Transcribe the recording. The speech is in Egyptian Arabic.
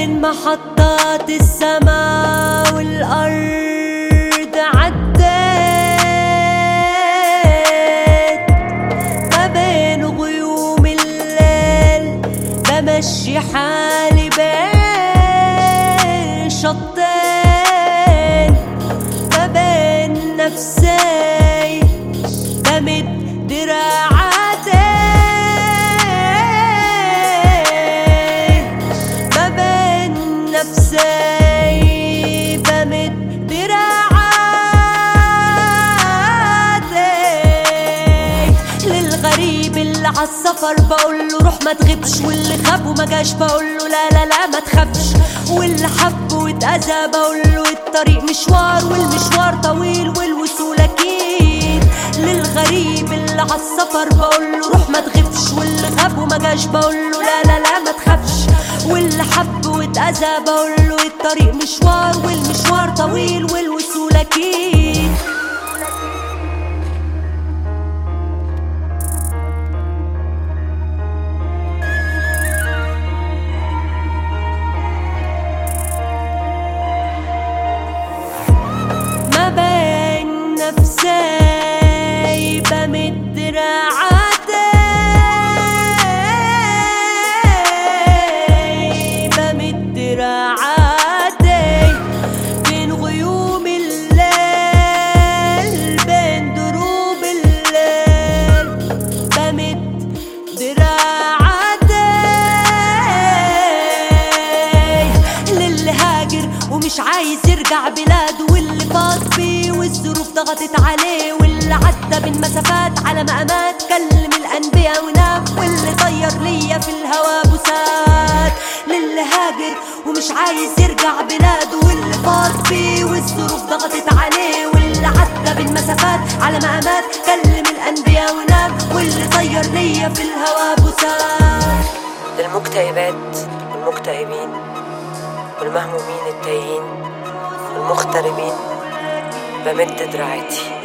بين محطات السماء والأرض عديت ما بين غيوم الليل بمشي حالي بين شطين ما بين نفسي بمد دراعاتي ما بين نفسي بمد دراعاتي للغريب اللي عالسفر بقول له روح ما تغيبش واللي خاب وما جاش بقول له لا لا لا ما تخافش واللي حب واتأذى بقول له الطريق مشوار والمشوار طويل والوصول اكيد للغريب اللي عالسفر بقول له روح ما تغيبش واللي غاب وما جاش بقول له لا لا لا ما تخافش واللي حب واتأذى بقول له الطريق مشوار والمشوار طويل والوصول اكيد ما بين نفسي بمد دراعاتي بمد دراعاتي بين غيوم الليل بين دروب الليل بمد دراعاتي للي هاجر ومش عايز يرجع بلاده واللي فاض بيه والظروف ضغطت عليه واللي عدى بالمسافات على مقامات كلم الانبياء ونام واللي طير ليا في الهوا بوسات للي هاجر ومش عايز يرجع بلاده واللي فاض بيه والظروف ضغطت عليه واللي عدى بالمسافات على مقامات كلم الانبياء ونام واللي طير ليا في الهوا بوسات للمكتئبات والمكتئبين والمهمومين التايهين والمغتربين بمد دراعاتي